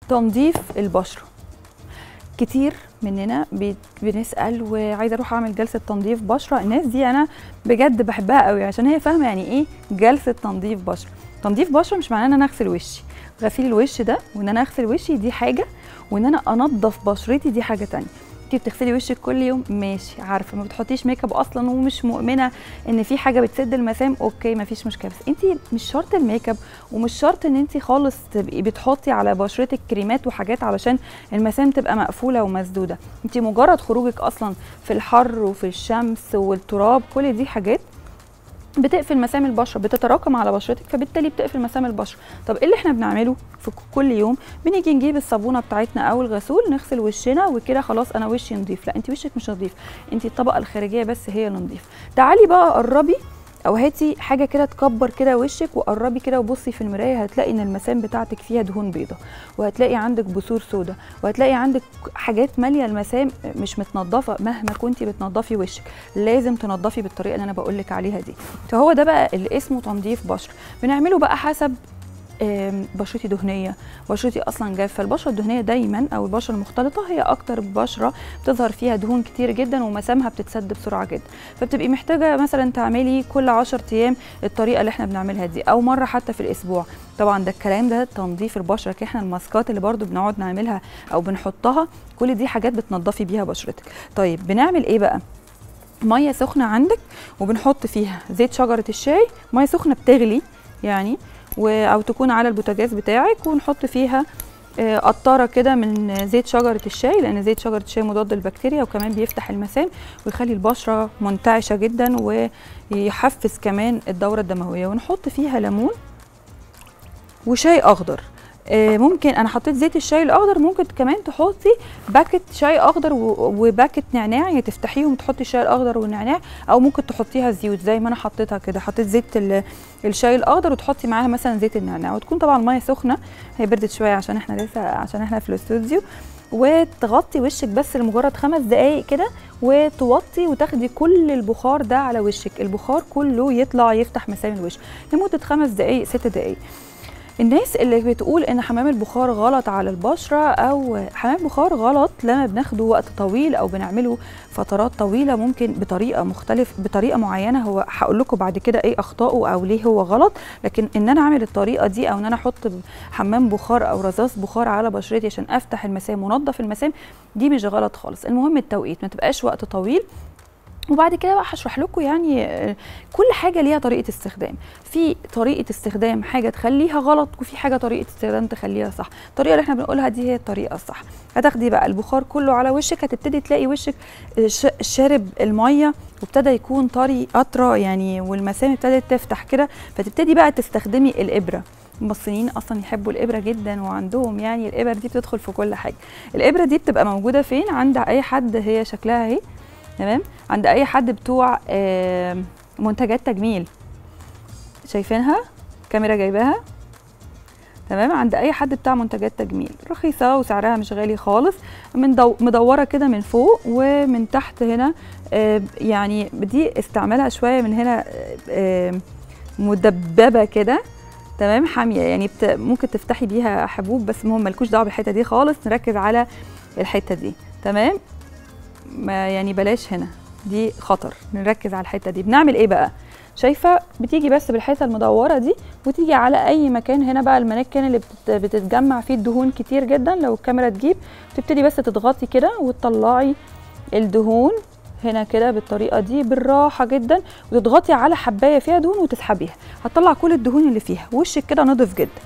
تنظيف البشره كتير مننا بي- بنسال وعايزه اروح اعمل جلسه تنظيف بشره الناس دي انا بجد بحبها قوي عشان هي فاهمه يعني ايه جلسه تنظيف بشره تنظيف بشره مش معناه ان انا اغسل وشي غسيل الوش ده وان انا اغسل وشي دي حاجه وان انا انضف بشرتي دي حاجه تانية انت بتغسلي وشك كل يوم ماشي عارفه ما بتحطيش ميك اب اصلا ومش مؤمنه ان في حاجه بتسد المسام اوكي ما فيش مشكله بس انت مش شرط الميك اب ومش شرط ان انت خالص تبقي بتحطي على بشرتك كريمات وحاجات علشان المسام تبقى مقفوله ومسدوده انت مجرد خروجك اصلا في الحر وفي الشمس والتراب كل دي حاجات بتقفل مسام البشره بتتراكم على بشرتك فبالتالي بتقفل مسام البشره طب ايه اللي احنا بنعمله في ك- كل يوم بنيجي نجيب الصابونه بتاعتنا او الغسول نغسل وشنا وكده خلاص انا وشي نضيف لا انت وشك مش نضيف انت الطبقه الخارجيه بس هي اللي نضيف تعالي بقى قربي او هاتي حاجه كده تكبر كده وشك وقربي كده وبصي في المرايه هتلاقي ان المسام بتاعتك فيها دهون بيضه وهتلاقي عندك بثور سوداء وهتلاقي عندك حاجات ماليه المسام مش متنضفه مهما كنتي بتنضفي وشك لازم تنضفي بالطريقه اللي انا بقول لك عليها دي فهو ده بقى اللي اسمه تنظيف بشره بنعمله بقى حسب آم، بشرتي دهنيه بشرتي اصلا جافه البشره الدهنيه دايما او البشره المختلطه هي اكتر بشره بتظهر فيها دهون كتير جدا ومسامها بتتسد بسرعه جدا فبتبقي محتاجه مثلا تعملي كل 10 ايام الطريقه اللي احنا بنعملها دي او مره حتى في الاسبوع طبعا ده الكلام ده تنظيف البشره كده احنا الماسكات اللي برضو بنقعد نعملها او بنحطها كل دي حاجات بتنضفي بيها بشرتك طيب بنعمل ايه بقى ميه سخنه عندك وبنحط فيها زيت شجره الشاي ميه سخنه بتغلي يعني و... او تكون على البوتاجاز بتاعك ونحط فيها آه، قطاره كده من زيت شجره الشاي لان زيت شجره الشاي مضاد للبكتيريا وكمان بيفتح المسام ويخلي البشره منتعشه جدا ويحفز كمان الدوره الدمويه ونحط فيها ليمون وشاي اخضر آه، ممكن انا حطيت زيت الشاي الاخضر ممكن كمان تحطي باكت شاي اخضر و- وباكت نعناع يعني تفتحيهم وتحطي الشاي الاخضر والنعناع او ممكن تحطيها زيوت زي ما انا حطيتها كده حطيت زيت ال- الشاي الاخضر وتحطي معاها مثلا زيت النعناع وتكون طبعا الميه سخنه هي بردت شويه عشان احنا لسه عشان احنا في الاستوديو وتغطي وشك بس لمجرد خمس دقايق كده وتوطي وتاخدي كل البخار ده على وشك البخار كله يطلع يفتح مسام الوش لمده خمس دقايق ست دقايق الناس اللي بتقول ان حمام البخار غلط على البشره او حمام البخار غلط لما بناخده وقت طويل او بنعمله فترات طويله ممكن بطريقه مختلف بطريقه معينه هو هقول لكم بعد كده ايه اخطائه او ليه هو غلط لكن ان انا اعمل الطريقه دي او ان انا احط حمام بخار او رذاذ بخار على بشرتي عشان افتح المسام وانضف المسام دي مش غلط خالص المهم التوقيت ما تبقاش وقت طويل وبعد كده بقى هشرح لكم يعني آه، كل حاجه ليها طريقه استخدام في طريقه استخدام حاجه تخليها غلط وفي حاجه طريقه استخدام تخليها صح الطريقه اللي احنا بنقولها دي هي الطريقه الصح هتاخدي بقى البخار كله على وشك هتبتدي تلاقي وشك آه، ش- شارب الميه وابتدى يكون طري قطره يعني والمسام ابتدت تفتح كده فتبتدي بقى تستخدمي الابره المصريين اصلا يحبوا الابره جدا وعندهم يعني الابر دي بتدخل في كل حاجه الابره دي بتبقى موجوده فين عند اي حد هي شكلها اهي تمام عند اي حد بتوع آم، منتجات تجميل شايفينها كاميرا جايباها تمام عند اي حد بتاع منتجات تجميل رخيصه وسعرها مش غالي خالص من دو مدوره كده من فوق ومن تحت هنا آه، يعني دي استعملها شويه من هنا آه، مدببه كده تمام حاميه يعني بت... ممكن تفتحي بيها حبوب بس المهم ملكوش دعوه بالحته دي خالص نركز على الحته دي تمام ما يعني بلاش هنا دي خطر نركز على الحته دي بنعمل ايه بقى شايفه بتيجي بس بالحته المدوره دي وتيجي على اي مكان هنا بقى المناكن اللي بتت- بتتجمع فيه الدهون كتير جدا لو الكاميرا تجيب تبتدي بس تضغطي كده وتطلعي الدهون هنا كده بالطريقه دي بالراحه جدا وتضغطي على حبايه فيها دهون وتسحبيها هتطلع كل الدهون اللي فيها وشك كده نضف جدا